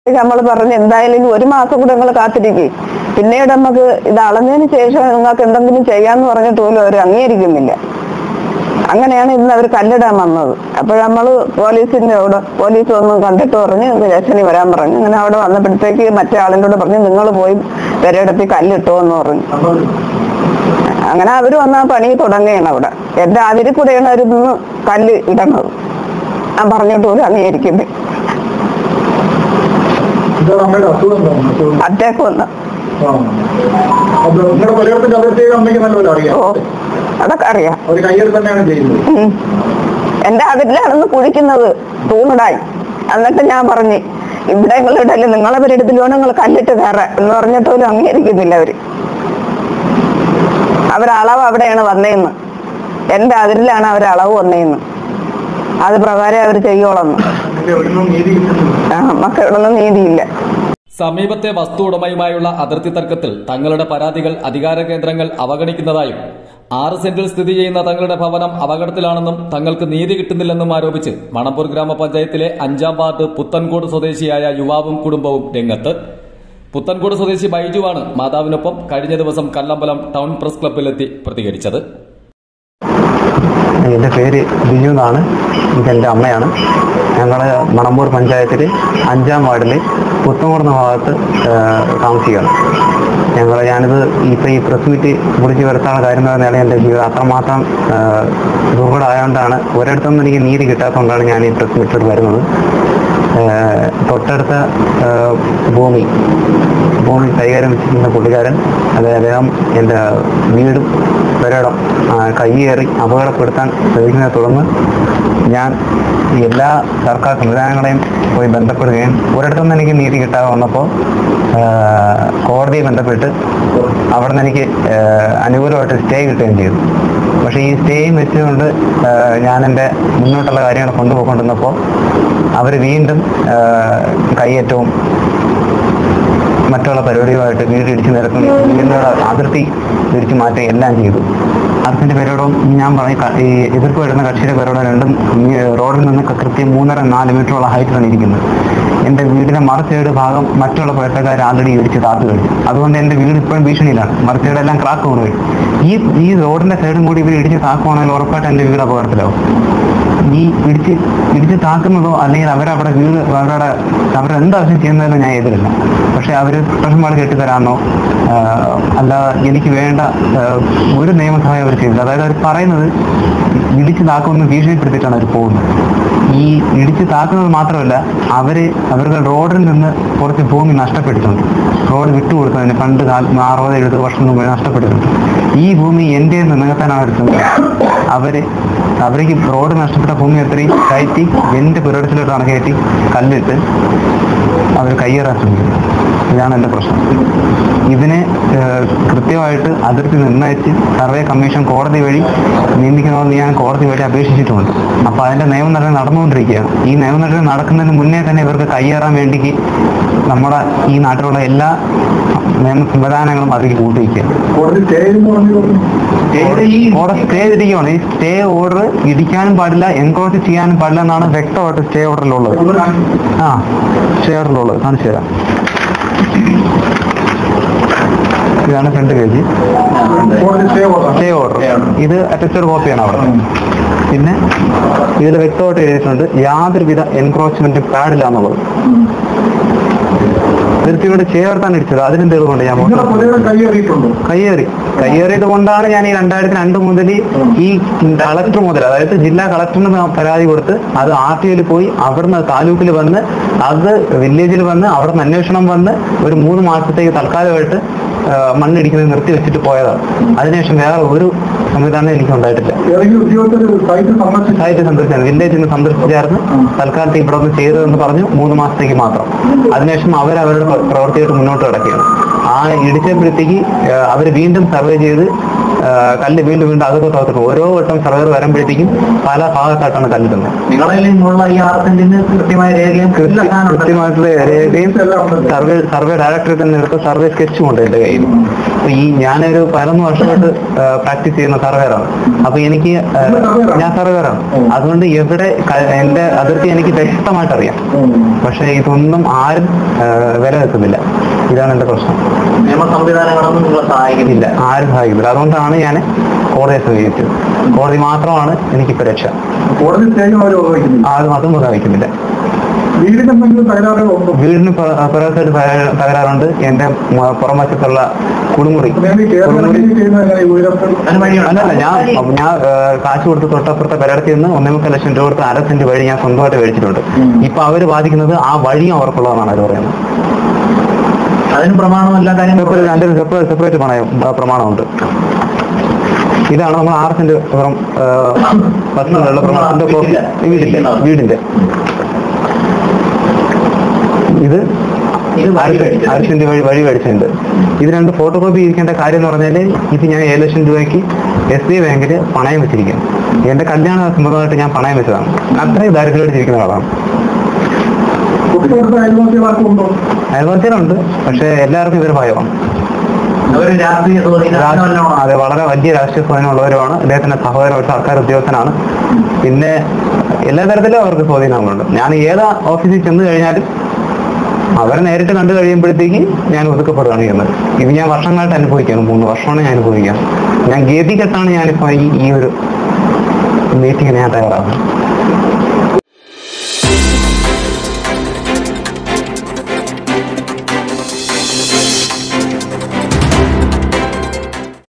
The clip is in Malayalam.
നമ്മൾ പറഞ്ഞു എന്തായാലും ഇനി ഒരു മാസം കൂടെ നിങ്ങൾ കാത്തിരിക്കും പിന്നീട് നമുക്ക് ഇത് അളഞ്ഞതിന് ശേഷം നിങ്ങൾക്ക് എന്തെങ്കിലും ചെയ്യാന്ന് പറഞ്ഞിട്ട് പോലും അവർ അംഗീകരിക്കുന്നില്ല അങ്ങനെയാണ് ഇന്ന് അവർ കല്ലിടാൻ വന്നത് അപ്പോൾ നമ്മൾ പോലീസിന്റെ അവിടെ പോലീസ് വന്ന് കണ്ടിട്ട് പറഞ്ഞ് സ്റ്റേഷനിൽ വരാൻ പറഞ്ഞു അങ്ങനെ അവിടെ വന്നപ്പോഴത്തേക്ക് മറ്റേ ആളിൻ്റെ കൂടെ പറഞ്ഞു നിങ്ങൾ പോയി പെരയിടത്തിൽ കല്ലിട്ടോ എന്ന് പറഞ്ഞു അങ്ങനെ അവർ വന്ന ആ പണി തുടങ്ങുകയാണ് അവിടെ എന്റെ അതിരി കൂടെയാണ് അവർ ഇന്ന് കല്ല് ഇടണത് ഞാൻ പറഞ്ഞിട്ട് പോലും അംഗീകരിക്കുന്നത് ഇതാണ് അമ്മയുടെ അസുഖം എന്താണ് അസുഖം അറ്റാക്ക് വന്ന് ആ അപ്പൊ നിങ്ങളുടെ പരിവർത്തന അതിർത്തിയെ അമ്മയ്ക്ക് നല്ലപോലെ അറിയാം ഓ അതൊക്കെ അറിയാം അവർ കയ്യിൽ തന്നെയാണ് ചെയ്യുന്നത് ഉം. എന്റെ അതിരിലാണെന്ന് കുഴിക്കുന്നത് തൂണിടാൻ എന്നിട്ട് ഞാൻ പറഞ്ഞു ഇവിടെ നിങ്ങൾ ഇടല്ലേ നിങ്ങളെ പേരെടുത്തിൽ വേണം നിങ്ങൾ കല്ലിട്ട് കയറാൻ എന്ന് പറഞ്ഞിട്ട് പോലും അംഗീകരിക്കുന്നില്ല അവര് അവരളവ് അവിടെയാണ് വന്നേന്ന് എന്റെ അതിരിലാണ് അവർ അളവ് വന്നേന്ന് അത് പ്രകാരം അവർ ചെയ്യോളന്ന് എന്നിട്ട് എവിടുന്നും നീതി കിട്ടുന്നില്ല ആ നമുക്ക് ഇവിടെ ഒന്നും നീതിയില്ല സമീപത്തെ വസ്തു ഉടമയുമായുള്ള അതിർത്തി തർക്കത്തിൽ തങ്ങളുടെ പരാതികൾ അധികാര കേന്ദ്രങ്ങൾ അവഗണിക്കുന്നതായും ആറ് സെന്റിൽ സ്ഥിതി ചെയ്യുന്ന തങ്ങളുടെ ഭവനം അപകടത്തിലാണെന്നും തങ്ങൾക്ക് നീതി കിട്ടുന്നില്ലെന്നും ആരോപിച്ച് മണപ്പൂർ ഗ്രാമപഞ്ചായത്തിലെ അഞ്ചാം വാർഡ് പുത്തൻകോട് സ്വദേശിയായ യുവാവും കുടുംബവും രംഗത്ത് പുത്തൻകോട് സ്വദേശി ബൈജുവാണ് മാതാവിനൊപ്പം കഴിഞ്ഞ ദിവസം കല്ലമ്പലം ടൗൺ പ്രസ് ക്ലബ്ബിലെത്തി പ്രതികരിച്ചത് എൻ്റെ പേര് ബിജു എന്നാണ് ഇതെൻ്റെ അമ്മയാണ് ഞങ്ങൾ മണമ്പൂർ പഞ്ചായത്തിൽ അഞ്ചാം വാർഡിൽ പുത്തൻകുടുന്ന ഭാഗത്ത് ആ, താമസിക്കുകയാണ് ഞങ്ങൾ ഞാനിത് ഇപ്പം ഈ പ്രസ് മീറ്റ് വിളിച്ച് വരുത്താനുള്ള കാര്യം എന്ന് പറഞ്ഞാൽ എൻ്റെ ജീവിതം അത്രമാത്രം ആ, ദുർഘടമായതുകൊണ്ടാണ് ഒരിടത്തൊന്നും എനിക്ക് നീതി കിട്ടാത്തതുകൊണ്ടാണ് ഞാൻ ഈ പ്രസ് മീറ്റിൽ വരുന്നത് ആ, തൊട്ടടുത്ത ആ, ഭൂമി ഭൂമി കൈകാര്യം വെച്ചിരിക്കുന്ന പുള്ളിക്കാരൻ അത് അദ്ദേഹം എൻ്റെ വീടും ഒരിടം കയ്യേറി അപകടപ്പെടുത്താൻ ശ്രമിക്കുന്നതിനെ തുടർന്ന് ഞാൻ എല്ലാ സർക്കാർ സംവിധാനങ്ങളെയും പോയി ബന്ധപ്പെടുകയും ഒരിടത്തുനിന്ന് എനിക്ക് നീതി കിട്ടാതെ വന്നപ്പോൾ കോടതിയെ ബന്ധപ്പെട്ട് അവിടെ നിന്ന് എനിക്ക് ആ, അനുകൂലമായിട്ട് സ്റ്റേ കിട്ടുകയും ചെയ്തു പക്ഷേ ഈ സ്റ്റേയും വെച്ചുകൊണ്ട് ആ, ഞാൻ എൻ്റെ മുന്നോട്ടുള്ള കാര്യങ്ങൾ കൊണ്ടുപോയിക്കൊണ്ടിരുന്നപ്പോൾ അവർ വീണ്ടും ആ, കയ്യേറ്റവും മറ്റുള്ള പരിപാടിയുമായിട്ട് വീട് ഇടിച്ചു നിരത്തും വീടിൻ്റെ അതിർത്തി തിരിച്ചു മാറ്റുകയും എല്ലാം ചെയ്തു അതിൻ്റെ പേരോടും ഞാൻ പറഞ്ഞ ക- ഈ എതിർപ്പ് വരുന്ന കക്ഷിയുടെ പേരോട് രണ്ടും ഈ റോഡിൽ നിന്ന് കൃത്യം മൂന്നര നാല് മീറ്ററോളം ഹൈറ്റിലാണ് ഇരിക്കുന്നത് എൻ്റെ വീടിൻ്റെ മറച്ചേട് ഭാഗം മറ്റുള്ള പേട്ടക്കാർ ആൾറെഡി ഇടിച്ച് താത്തു കഴിഞ്ഞു അതുകൊണ്ട് എൻ്റെ വീട് ഇപ്പോഴും ഭീഷണിയിലാണ് മറച്ചേടെല്ലാം ക്രാക്ക് കൊണ്ടുപോയി ഈ ഈ റോഡിൻ്റെ സൈഡും കൂടി ഇവർ ഇടിച്ച് താക്കുവാണെങ്കിൽ ഉറപ്പായിട്ട് എൻ്റെ വീട് അപകടത്തിലാവും ഈ ഇടിച്ച് ഇടിച്ച് താക്കുന്നതോ അല്ലെങ്കിൽ അവരവിടെ വീട് അവരുടെ അവരെന്താവശ്യം ചെയ്യുന്നതിനോ ഞാൻ എതിരില്ല പക്ഷെ അവർ പ്രശ്നങ്ങൾ കെട്ടിത്തരാമെന്നോ ആഹ് അല്ലാതെ എനിക്ക് വേണ്ട ആഹ് ഒരു നിയമസഹായം അവർ ചെയ്തില്ല അതായത് അവർ പറയുന്നത് ഇടിച്ച് താക്കുമെന്ന് ഭീഷണിപ്പെടുത്തിയിട്ടാണ് അവർ പോകുന്നത് ഈ ഇടിച്ച് താക്കുന്നത് മാത്രമല്ല അവര് അവർക്ക് റോഡിൽ നിന്ന് കുറച്ച് ഭൂമി നഷ്ടപ്പെട്ടിട്ടുണ്ട് റോഡ് വിട്ടുകൊടുത്തതിന് പണ്ട് കാല അറുപത് എഴുപത് വർഷം മുമ്പ് നഷ്ടപ്പെട്ടിട്ടുണ്ട് ഈ ഭൂമി എൻ്റെ നികത്താനാണ് അവർ ശ്രമിക്കുന്നത് അവര് അവർക്ക് റോഡ് നഷ്ടപ്പെട്ട ഭൂമി അത്രയും കയറ്റി എൻ്റെ പുരടത്തിലോട്ടാണ് കയറ്റി കല്ലിട്ട് അവർ കയ്യേറാൻ ശ്രമിക്കുന്നത് ഇതാണ് എൻ്റെ പ്രശ്നം ഇതിനെ ഏഹ്, കൃത്യമായിട്ട് അതിർത്തി നിർണ്ണയിച്ച് സർവേ കമ്മീഷൻ കോടതി വഴി നിയമിക്കണമെന്ന് ഞാൻ കോടതി വഴി അപേക്ഷിച്ചിട്ടുമുണ്ട് അപ്പോൾ അതിൻ്റെ നിയമനടപടി നടന്നുകൊണ്ടിരിക്കുകയാണ് ഈ നിയമനടപടി നടക്കുന്നതിന് മുന്നേ തന്നെ ഇവർക്ക് കയ്യേറാൻ വേണ്ടി നമ്മുടെ ഈ നാട്ടിലുള്ള എല്ലാ നിയമ സംവിധാനങ്ങളും അതിലേക്ക് കൂട്ടിയിരിക്കുകയാണ് കോടതി സ്റ്റേ എന്ന് പറഞ്ഞു ഓർഡർ സ്റ്റേ ചെയ്തിരിക്കുകയാണ് ഈ സ്റ്റേ ഓർഡർ ഇടിക്കാനും പാടില്ല എൻക്രോച്ച് ചെയ്യാനും പാടില്ല എന്നാണ് വ്യക്തമായിട്ട് സ്റ്റേ ഓർഡറിലുള്ളത് ആ സ്റ്റേ ഓർഡറിലുള്ളത് കാണിച്ചു തരാം ഇതാണ് ഫ്രണ്ട് പേജ് കോടതി സ്റ്റേ ഓർഡർ സ്റ്റേ ഓർഡർ ഇത് അറ്റസ്റ്റഡ് കോപ്പിയാണ് അവിടെ പിന്നെ ഇതിൽ വ്യക്തമായിട്ട് എഴുതിയിട്ടുണ്ട് യാതൊരുവിധ എൻക്രോച്ച്മെന്റും പാടില്ല എന്നുള്ളത് അതിർത്തിയോട് ചേർത്താണ് ഇടിച്ചത് അതിനും തെളിവുണ്ട് ഞാൻ നിങ്ങളുടെ പുതിയ കയ്യേറിയിട്ടുണ്ടോ കയ്യേറി കയ്യേറിയത് കൊണ്ടാണ് ഞാൻ ഈ രണ്ടായിരത്തി രണ്ട് മുതൽ ഈ കളക്ടർ മുതൽ അതായത് ജില്ലാ കളക്ടറിന് പരാതി കൊടുത്ത് അത് ആർ ടി ഒയിൽ പോയി അവിടുന്ന് താലൂക്കിൽ വന്ന് അത് വില്ലേജിൽ വന്ന് അവിടുന്ന് അന്വേഷണം വന്ന് ഒരു മൂന്ന് മാസത്തേക്ക് തൽക്കാലമായിട്ട് ആ, മണ്ണിടിക്കുന്നത് നിർത്തി വെച്ചിട്ട് പോയതാണ് അതിനുശേഷം വേറെ ഒരു സംവിധാനം എനിക്ക് ഉണ്ടായിട്ടില്ല ഏതെങ്കിലും ഉദ്യോഗസ്ഥർ സൈറ്റ് സന്ദർശിച്ചു സൈറ്റ് സന്ദർശിച്ചാണ് വില്ലേജിൽ നിന്ന് സന്ദർശിച്ചായിരുന്നു തൽക്കാലത്ത് ഇവിടെ ഒന്ന് ചെയ്തതെന്ന് പറഞ്ഞു മൂന്ന് മാസത്തേക്ക് മാത്രം അതിനുശേഷം അവർ അവരുടെ പ്ര- പ്രവൃത്തിയായിട്ട് മുന്നോട്ട് കിടക്കുകയാണ് ആ ഇടിച്ചപ്പോഴത്തേക്ക് അവർ വീണ്ടും സർവേ ചെയ്ത് ആ, കല്ല് വീണ്ടും വീണ്ടും അകത്തോട്ട് അകത്തോട്ട് ഓരോ വട്ടം സർവേർ വരുമ്പോഴത്തേക്കും പല ഭാഗത്തായിട്ടാണ് കല്ലിടുന്നത് നിങ്ങളിൽ നിന്നുള്ള ഈ ആറ് സെന്റിന് കൃത്യമായ രേഖയും എല്ലാ സാധനവും ഉണ്ട്. കൃത്യമായിട്ടുള്ള രേഖയും സർവേ സർവേ ഡയറക്ടറിൽ തന്നെ എടുത്ത സർവേ സ്കെച്ചും ഉണ്ട് എന്റെ കയ്യിൽ അപ്പൊ ഈ ഞാനൊരു പതിനൊന്ന് വർഷമായിട്ട് പ്രാക്ടീസ് ചെയ്യുന്ന സർവേറാണ് അപ്പൊ എനിക്ക് ആ, ഞാൻ സർവേറാണ് അതുകൊണ്ട് എവിടെ ക- എന്റെ അതിർത്തി എനിക്ക് വ്യക്തമായിട്ട് അറിയാം പക്ഷെ ഇതൊന്നും ആരും ആ, വില വെക്കുന്നില്ല ഇതാണ് എന്റെ പ്രശ്നം നിയമ സംവിധാനങ്ങളൊന്നും നിങ്ങളെ സഹായിക്കുന്നില്ല ഇല്ല ആരും സഹായിക്കില്ല അതുകൊണ്ടാണ് ഞാൻ കോടതിയെ സമീപിച്ചത് കോടതി മാത്രമാണ് എനിക്കിപ്പോ രക്ഷ കോടതി സ്റ്റേജും അവർ ഉപയോഗിക്കുന്നില്ല ആരും അതും സഹായിക്കുന്നില്ല വീടിന് എന്തെങ്കിലും തകരാറുകൾ ഉണ്ടോ വീടിന് പുറത്തായിട്ട് തകരാറുണ്ട് എന്റെ മ- പുറംവശത്തുള്ള കുളിമുറി ഞാൻ ഈ കേരളത്തിൽ കുളിമുറി ചെയ്യുന്നത് എങ്ങനെ ഈ ഉയരത്തിൽ അതിന് വഴിയുണ്ട് അല്ലല്ല ഞാൻ ഞാൻ ഏഹ്, കാശ് കൊടുത്ത് തൊട്ടപ്പുറത്തെ പെരടത്തിൽ നിന്ന് ഒന്നേ മുക്കാൽ ലക്ഷം രൂപ കൊടുത്ത് അര സെന്റ് വഴി ഞാൻ സ്വന്തമായിട്ട് മേടിച്ചിട്ടുണ്ട് ഇപ്പൊ അവര് ബാധിക്കുന്നത് ആ വഴിയും അവർക്കുള്ളതെന്നാണ് അവർ പറയുന്നത് അതിന് പ്രമാണം എല്ലാ കാര്യങ്ങളും സെപ്പറേറ്റ് രണ്ടിനും സെപ്പറേറ്റ് സെപ്പറേറ്റ് പണയം ആ, പ്രമാണമുണ്ട് ഇതാണ് നമ്മൾ ആറ് സെന്റ് പുറം ബസ്സിനുള്ള പ്രമാണത്തിന്റെ കോപ്പി വീടിന്റെ വീടിന്റെ ഇത് ഇത് വഴി മേടിച്ചത്. ആറ് സെന്റ് വഴി വഴി മേടിച്ചിട്ടുണ്ട് ഇത് രണ്ട് ഫോട്ടോ കോപ്പി ഇരിക്കേണ്ട കാര്യം എന്ന് പറഞ്ഞാല് ഇത് ഞാൻ ഏഴ് ലക്ഷം രൂപയ്ക്ക് എസ് ബി ബാങ്കിൽ പണയം വെച്ചിരിക്കുന്നു എന്റെ കല്യാണ സംബന്ധമായിട്ട് ഞാൻ പണയം വെച്ചതാണ് അത്രയും ദാരിദ്ര്യമായിട്ട് ജീവിക്കുന്ന ആളാണ് തൊട്ടടുത്ത അയൽവാസികളാർക്കും ഉണ്ടോ അയൽവാസികളുണ്ട് പക്ഷെ എല്ലാവർക്കും ഇതൊരു ഭയമാണ് ഒരു രാഷ്ട്രീയ സ്വാധീനം രാഷ്ട്രീയ- വല്ലതും ആണോ? അതെ വളരെ വലിയ രാഷ്ട്രീയ സ്വാധീനമുള്ളവരുമാണ് അദ്ദേഹത്തിന്റെ സഹോദരൻ ഒരു സർക്കാർ ഉദ്യോഗസ്ഥനാണ് പിന്നെ എല്ലാ തരത്തിലും അവർക്ക് സ്വാധീനങ്ങളുണ്ട് ഞാൻ ഏത് ഓഫീസിൽ ചെന്ന് കഴിഞ്ഞാലും അവരെ നേരിട്ട് കണ്ടു കഴിയുമ്പോഴത്തേക്ക് ഞാൻ ഒതുക്കപ്പെടുകയാണ് ചെയ്യുന്നത് ഇത് ഞാൻ വർഷങ്ങളായിട്ട് അനുഭവിക്കുകയാണ് മൂന്ന് വർഷമാണ് ഞാൻ അനുഭവിക്കുക ഞാൻ ഗതികെട്ടാണ് ഞാനിപ്പോ ഈ ഈ ഒരു മീറ്റിങ്ങിന് ഞാൻ തയ്യാറാകുന്നത്